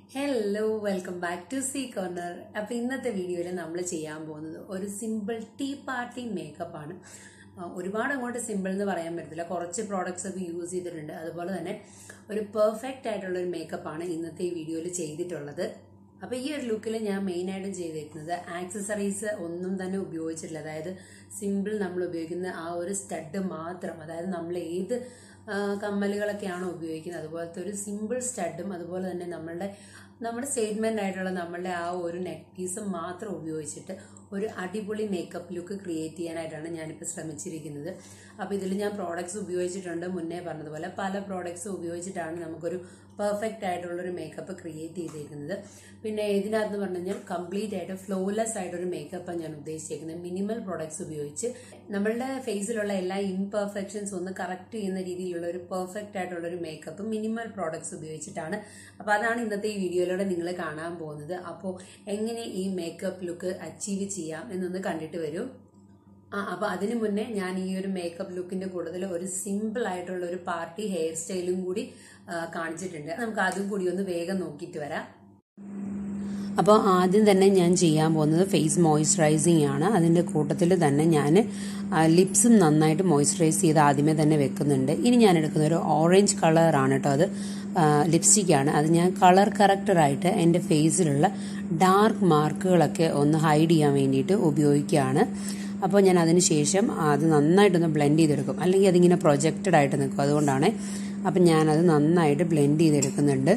hello welcome back to C corner അപ്പൊ ഇന്നത്തെ വീഡിയോയിൽ നമ്മൾ ചെയ്യാൻ പോകുന്നത് ഒരു സിമ്പിൾ ടീ പാർട്ടി മേക്കപ്പ് ആണ് ആ, ഒരുപാട് അങ്ങോട്ട് സിമ്പിൾ എന്ന് പറയാൻ പറ്റത്തില്ല കുറച്ച് പ്രോഡക്ട്സ് ഒക്കെ യൂസ് ചെയ്തിട്ടുണ്ട് അതുപോലെ തന്നെ ഒരു പെർഫെക്റ്റ് ആയിട്ടുള്ള ഒരു മേക്കപ്പ് ആണ് ഇന്നത്തെ ഈ വീഡിയോയിൽ ചെയ്തിട്ടുള്ളത് അപ്പൊ ഈ ഒരു ലുക്കിൽ ഞാൻ മെയിൻ ആയിട്ടും ചെയ്തേക്കുന്നത് ആക്സസറീസ് ഒന്നും തന്നെ ഉപയോഗിച്ചിട്ടില്ല അതായത് സിമ്പിൾ നമ്മൾ ഉപയോഗിക്കുന്ന ആ ഒരു സ്റ്റഡ് മാത്രം അതായത് നമ്മൾ ഏത് ആ, കമ്മലുകളൊക്കെയാണോ ഉപയോഗിക്കുന്നത് അതുപോലത്തെ ഒരു സിമ്പിൾ സ്റ്റഡും അതുപോലെ തന്നെ നമ്മളുടെ നമ്മുടെ സ്റ്റേറ്റ്മെന്റ് ആയിട്ടുള്ള നമ്മളുടെ ആ ഒരു നെക്ക് പീസും മാത്രം ഉപയോഗിച്ചിട്ട് ഒരു അടിപൊളി മേക്കപ്പ് ലുക്ക് ക്രിയേറ്റ് ചെയ്യാനായിട്ടാണ് ഞാനിപ്പോൾ ശ്രമിച്ചിരിക്കുന്നത് അപ്പോൾ ഇതിൽ ഞാൻ പ്രോഡക്ട്സ് ഉപയോഗിച്ചിട്ടുണ്ട് മുന്നേ പറഞ്ഞതുപോലെ പല പ്രോഡക്ട്സ് ഉപയോഗിച്ചിട്ടാണ് നമുക്കൊരു പെർഫെക്റ്റ് ആയിട്ടുള്ള ഒരു മേക്കപ്പ് ക്രിയേറ്റ് ചെയ്തിരിക്കുന്നത് പിന്നെ ഇതിനകത്ത് പറഞ്ഞു കഴിഞ്ഞാൽ കംപ്ലീറ്റ് ആയിട്ട് ഫ്ലോലെസ് ആയിട്ടൊരു മേക്കപ്പാണ് ഞാൻ ഉദ്ദേശിച്ചിരിക്കുന്നത് മിനിമൽ പ്രോഡക്ട്സ് ഉപയോഗിച്ച് നമ്മളുടെ ഫേസിലുള്ള എല്ലാ ഇംപെർഫെക്ഷൻസ് ഒന്ന് കറക്റ്റ് ചെയ്യുന്ന രീതിയിലുള്ള ഒരു പെർഫെക്റ്റ് ആയിട്ടുള്ള ഒരു മേക്കപ്പ് മിനിമൽ പ്രോഡക്ട്സ് ഉപയോഗിച്ചിട്ടാണ് അപ്പോൾ അതാണ് ഇന്നത്തെ ഈ വീഡിയോയിലൂടെ നിങ്ങൾ കാണാൻ പോകുന്നത് അപ്പോൾ എങ്ങനെ ഈ മേക്കപ്പ് ലുക്ക് അച്ചീവ് ചെയ്യാം എന്നൊന്ന് കണ്ടിട്ട് വരൂ ആ അപ്പൊ അതിനു മുന്നേ ഞാൻ ഈ ഒരു മേക്കപ്പ് ലുക്കിന്റെ കൂടുതൽ ഒരു സിമ്പിൾ ആയിട്ടുള്ള ഒരു പാർട്ടി ഹെയർ സ്റ്റൈലും കൂടി ആ, കാണിച്ചിട്ടുണ്ട് നമുക്ക് അതും കൂടി ഒന്ന് വേഗം നോക്കിയിട്ട് വരാം അപ്പോൾ ആദ്യം തന്നെ ഞാൻ ചെയ്യാൻ പോകുന്നത് ഫേസ് മോയ്സ്ചറൈസിങ് ആണ് അതിൻ്റെ കൂട്ടത്തിൽ തന്നെ ഞാൻ ലിപ്സും നന്നായിട്ട് മോയ്സ്ചറൈസ് ചെയ്ത് ആദ്യമേ തന്നെ വെക്കുന്നുണ്ട് ഇനി ഞാൻ എടുക്കുന്ന ഒരു ഓറഞ്ച് കളറാണ് കേട്ടോ അത് ലിപ്സ്റ്റിക്കാണ് അത് ഞാൻ കളർ കറക്റ്ററായിട്ട് എൻ്റെ ഫേസിലുള്ള ഡാർക്ക് മാർക്കുകളൊക്കെ ഒന്ന് ഹൈഡ് ചെയ്യാൻ വേണ്ടിയിട്ട് ഉപയോഗിക്കുകയാണ് അപ്പോൾ ഞാൻ അതിന് ശേഷം അത് നന്നായിട്ടൊന്ന് ബ്ലെൻഡ് ചെയ്തെടുക്കും അല്ലെങ്കിൽ അതിങ്ങനെ പ്രൊജക്റ്റഡ് ആയിട്ട് നിൽക്കും അതുകൊണ്ടാണ് അപ്പം ഞാനത് നന്നായിട്ട് ബ്ലെൻഡ് ചെയ്തെടുക്കുന്നുണ്ട്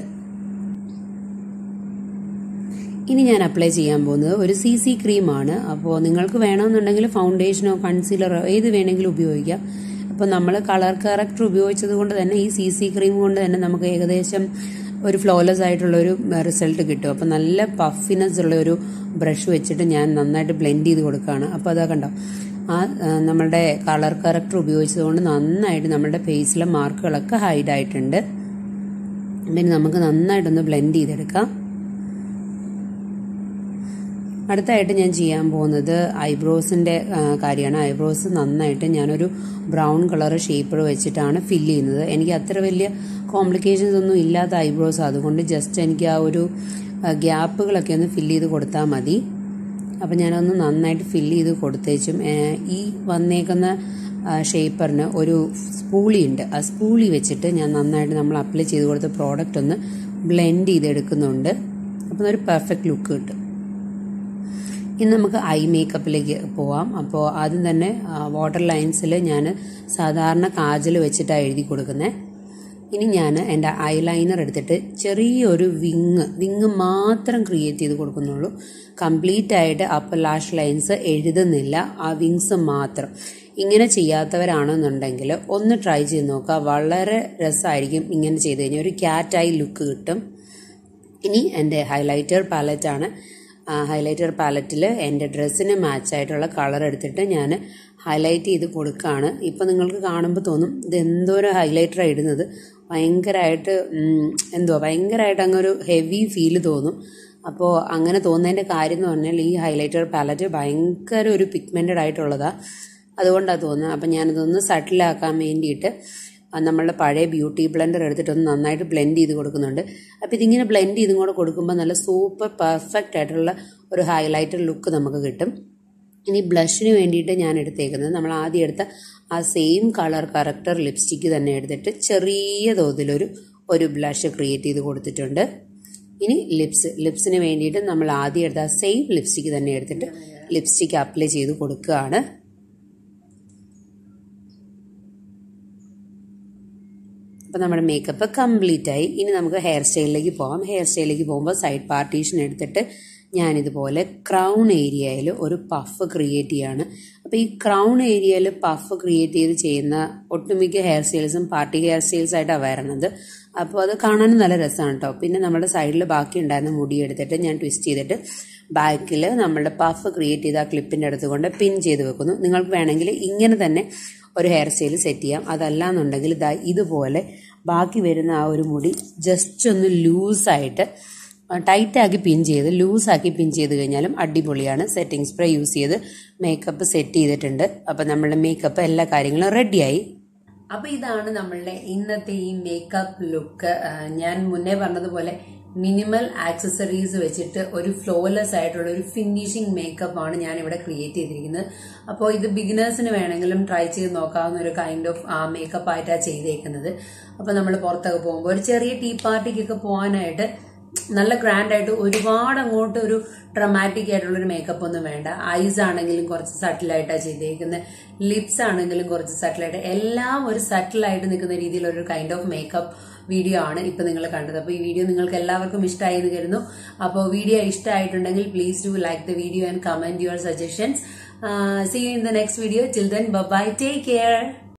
ഇനി ഞാൻ അപ്ലൈ ചെയ്യാൻ പോകുന്നത് ഒരു സി സി ക്രീമാണ് അപ്പോൾ നിങ്ങൾക്ക് വേണമെന്നുണ്ടെങ്കിൽ ഫൗണ്ടേഷനോ കൺസീലറോ ഏത് വേണമെങ്കിലും ഉപയോഗിക്കാം അപ്പോൾ നമ്മൾ കളർ കറക്റ്റർ ഉപയോഗിച്ചത് കൊണ്ട് തന്നെ ഈ സി സി ക്രീം കൊണ്ട് തന്നെ നമുക്ക് ഏകദേശം ഒരു ഫ്ലോലെസ് ആയിട്ടുള്ള ഒരു റിസൾട്ട് കിട്ടും അപ്പോൾ നല്ല പഫിനെസ് ഉള്ള ഒരു ബ്രഷ് വെച്ചിട്ട് ഞാൻ നന്നായിട്ട് ബ്ലെൻഡ് ചെയ്ത് കൊടുക്കുകയാണ് അപ്പോൾ അതാ കണ്ടോ ആ ആ, നമ്മളുടെ കളർ കറക്റ്റർ ഉപയോഗിച്ചത് കൊണ്ട് നന്നായിട്ട് നമ്മുടെ ഫേസിലെ മാർക്കുകളൊക്കെ ഹൈഡ് ആയിട്ടുണ്ട് പിന്നെ നമുക്ക് നന്നായിട്ടൊന്ന് ബ്ലെൻഡ് ചെയ്തെടുക്കാം അടുത്തായിട്ട് ഞാൻ ചെയ്യാൻ പോകുന്നത് ഐബ്രോസിന്റെ കാര്യമാണ് ഐബ്രോസ് നന്നായിട്ട് ഞാനൊരു ബ്രൗൺ കളർ ഷേപ്പർ വെച്ചിട്ടാണ് ഫില്ല് ചെയ്യുന്നത് എനിക്ക് അത്ര വലിയ കോംപ്ലിക്കേഷൻസ് ഒന്നും ഇല്ലാത്ത ഐബ്രോസ് അതുകൊണ്ട് ജസ്റ്റ് എനിക്ക് ആ ഒരു ഗ്യാപ്പുകളൊക്കെ ഒന്ന് ഫില്ല് ചെയ്ത് കൊടുത്താൽ മതി അപ്പം ഞാനൊന്ന് നന്നായിട്ട് ഫില്ല് ചെയ്ത് കൊടുത്തേച്ചും ഏഹ്, ഈ വന്നേക്കുന്ന ഷേപ്പറിന് ഒരു സ്പൂളി ഉണ്ട് ആ സ്പൂളി വെച്ചിട്ട് ഞാൻ നന്നായിട്ട് നമ്മൾ അപ്ലൈ ചെയ്ത് കൊടുത്ത പ്രോഡക്റ്റ് ഒന്ന് ബ്ലെൻഡ് ചെയ്തെടുക്കുന്നുണ്ട് അപ്പം ഒരു പെർഫെക്റ്റ് ലുക്ക് കിട്ടും ഇനി നമുക്ക് ഐ മേക്കപ്പിലേക്ക് പോവാം അപ്പോൾ ആദ്യം തന്നെ വാട്ടർ ലൈൻസിൽ ഞാൻ സാധാരണ കാജൽ വെച്ചിട്ടാണ് എഴുതി കൊടുക്കുന്നത് ഇനി ഞാൻ എൻ്റെ ഐ ലൈനർ എടുത്തിട്ട് ചെറിയൊരു വിങ് വിങ് മാത്രം ക്രിയേറ്റ് ചെയ്ത് കൊടുക്കുന്നുള്ളൂ കംപ്ലീറ്റ് ആയിട്ട് അപ്പർ ലാഷ് ലൈൻസ് എഴുതുന്നില്ല ആ വിങ്സ് മാത്രം ഇങ്ങനെ ചെയ്യാത്തവരാണെന്നുണ്ടെങ്കിൽ ഒന്ന് ട്രൈ ചെയ്ത് നോക്കുക വളരെ രസമായിരിക്കും ഇങ്ങനെ ചെയ്ത് കഴിഞ്ഞാൽ ഒരു ക്യാറ്റായി ലുക്ക് കിട്ടും ഇനി എൻ്റെ ഹൈലൈറ്റർ പാലറ്റാണ് ഹൈലൈറ്റർ പാലറ്റിൽ എൻ്റെ ഡ്രസ്സിന് മാച്ചായിട്ടുള്ള കളർ എടുത്തിട്ട് ഞാൻ ഹൈലൈറ്റ് ചെയ്ത് കൊടുക്കുകയാണ് ഇപ്പം നിങ്ങൾക്ക് കാണുമ്പോൾ തോന്നും ഇത് എന്തോരം ഹൈലൈറ്ററാണ് ഇടുന്നത് ഭയങ്കരമായിട്ട് ഉം, എന്തുവാ ഭയങ്കരമായിട്ട് അങ്ങൊരു ഹെവി ഫീല് തോന്നും അപ്പോൾ അങ്ങനെ തോന്നുന്നതിൻ്റെ കാര്യം എന്ന് പറഞ്ഞാൽ ഈ ഹൈലൈറ്റർ പാലറ്റ് ഭയങ്കര ഒരു പിഗ്മെൻറ്റഡ് ആയിട്ടുള്ളതാണ് അതുകൊണ്ടാണ് തോന്നുന്നത് അപ്പം ഞാനതൊന്ന് സട്ടിലാക്കാൻ വേണ്ടിയിട്ട് ആ നമ്മളുടെ പഴയ ബ്യൂട്ടി ബ്ലെൻഡർ എടുത്തിട്ട് ഒന്ന് നന്നായിട്ട് ബ്ലെൻഡ് ചെയ്ത് കൊടുക്കുന്നുണ്ട് അപ്പോൾ ഇതിങ്ങനെ ബ്ലെൻഡ് ചെയ്തും കൂടെ കൊടുക്കുമ്പോൾ നല്ല സൂപ്പർ പെർഫെക്റ്റ് ആയിട്ടുള്ള ഒരു ഹൈലൈറ്റർ ലുക്ക് നമുക്ക് കിട്ടും ഇനി ബ്ലഷിന് വേണ്ടിയിട്ട് ഞാൻ എടുത്തേക്കുന്നത് നമ്മൾ ആദ്യം എടുത്ത ആ സെയിം കളർ കറക്റ്റർ ലിപ്സ്റ്റിക്ക് തന്നെ എടുത്തിട്ട് ചെറിയ തോതിലൊരു ഒരു ബ്ലഷ് ക്രിയേറ്റ് ചെയ്ത് കൊടുത്തിട്ടുണ്ട് ഇനി ലിപ്സ് ലിപ്സിന് വേണ്ടിയിട്ട് നമ്മൾ ആദ്യം എടുത്ത ആ സെയിം ലിപ്സ്റ്റിക്ക് തന്നെ എടുത്തിട്ട് ലിപ്സ്റ്റിക്ക് അപ്ലൈ ചെയ്ത് കൊടുക്കുകയാണ് അപ്പോൾ നമ്മുടെ മേക്കപ്പ് കംപ്ലീറ്റ് ആയി ഇനി നമുക്ക് ഹെയർ സ്റ്റൈലിലേക്ക് പോകാം ഹെയർ സ്റ്റൈലിലേക്ക് പോകുമ്പോൾ സൈഡ് പാർട്ടീഷൻ എടുത്തിട്ട് ഞാനിതുപോലെ ക്രൗൺ ഏരിയയിൽ ഒരു പഫ് ക്രിയേറ്റ് ചെയ്യാണ് അപ്പോൾ ഈ ക്രൗൺ ഏരിയയിൽ പഫ് ക്രിയേറ്റ് ചെയ്ത് ചെയ്യുന്ന ഒട്ടുമിക്ക ഹെയർ സ്റ്റൈൽസും പാർട്ടി ഹെയർ സ്റ്റൈൽസ് ആയിട്ടാണ് വരണത് അപ്പോൾ അത് കാണാനും നല്ല രസമാണ് കേട്ടോ പിന്നെ നമ്മുടെ സൈഡിൽ ബാക്കി ഉണ്ടായിരുന്ന മുടി എടുത്തിട്ട് ഞാൻ ട്വിസ്റ്റ് ചെയ്തിട്ട് ബാക്കിൽ നമ്മളുടെ പഫ് ക്രിയേറ്റ് ചെയ്ത ആ ക്ലിപ്പിൻ്റെ അടുത്ത് കൊണ്ട് പിൻ ചെയ്ത് വെക്കുന്നു നിങ്ങൾക്ക് വേണമെങ്കിൽ ഇങ്ങനെ തന്നെ ഒരു ഹെയർ സ്റ്റൈൽ സെറ്റ് ചെയ്യാം അതല്ല എന്നുണ്ടെങ്കിൽ ഇതാ ഇതുപോലെ ബാക്കി വരുന്ന ആ ഒരു മുടി ജസ്റ്റ് ഒന്ന് ലൂസായിട്ട് ടൈറ്റാക്കി പിൻ ചെയ്ത് ലൂസാക്കി പിൻ ചെയ്ത് കഴിഞ്ഞാലും അടിപൊളിയാണ് സെറ്റിംഗ് സ്പ്രേ യൂസ് ചെയ്ത് മേക്കപ്പ് സെറ്റ് ചെയ്തിട്ടുണ്ട് അപ്പം നമ്മളുടെ മേക്കപ്പ് എല്ലാ കാര്യങ്ങളും റെഡിയായി അപ്പൊ ഇതാണ് നമ്മളുടെ ഇന്നത്തെ ഈ മേക്കപ്പ് ലുക്ക് ഞാൻ മുന്നേ പറഞ്ഞതുപോലെ മിനിമൽ ആക്സസറീസ് വെച്ചിട്ട് ഒരു ഫ്ലോലെസ് ആയിട്ടുള്ള ഒരു ഫിനിഷിംഗ് മേക്കപ്പ് ആണ് ഞാൻ ഇവിടെ ക്രിയേറ്റ് ചെയ്തിരിക്കുന്നത് അപ്പോൾ ഇത് ബിഗിനേഴ്സിന് വേണമെങ്കിലും ട്രൈ ചെയ്ത് നോക്കാവുന്ന ഒരു കൈൻഡ് ഓഫ് മേക്കപ്പ് ആയിട്ടാണ് ചെയ്തേക്കുന്നത് അപ്പോൾ നമ്മൾ പുറത്തൊക്കെ പോകുമ്പോൾ ഒരു ചെറിയ ടീ പാർട്ടിക്കൊക്കെ പോകാനായിട്ട് നല്ല ഗ്രാൻഡ് ആയിട്ട് ഒരുപാട് അങ്ങോട്ട് ഒരു ഡ്രമാറ്റിക് ആയിട്ടുള്ള ഒരു മേക്കപ്പ് ഒന്നും വേണ്ട ഐസ് ആണെങ്കിലും കുറച്ച് സട്ടിലായിട്ടാണ് ചെയ്തേക്കുന്നത് ലിപ്സ് ആണെങ്കിലും കുറച്ച് സട്ടിലായിട്ട് എല്ലാം ഒരു സട്ടിലായിട്ട് നിൽക്കുന്ന രീതിയിൽ ഒരു കൈൻഡ് ഓഫ് മേക്കപ്പ് വീഡിയോ ആണ് ഇപ്പൊ നിങ്ങൾ കണ്ടത് അപ്പോൾ ഈ വീഡിയോ നിങ്ങൾക്ക് എല്ലാവർക്കും ഇഷ്ടമായി എന്ന് കരുതുന്നു അപ്പോൾ വീഡിയോ ഇഷ്ടമായിട്ടുണ്ടെങ്കിൽ please do like the video and comment your suggestions see you in the next video chill then bye take care